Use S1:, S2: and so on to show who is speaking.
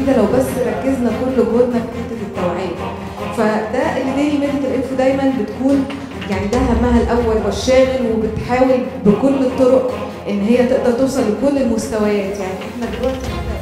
S1: مفيده لو بس ركزنا كل جهودنا في حته التوعيه فده اللي ديلي ميديكال انفو دايما بتكون يعني ده همها الاول والشاغل وبتحاول بكل الطرق ان هي تقدر توصل لكل المستويات يعني احنا دلوقتي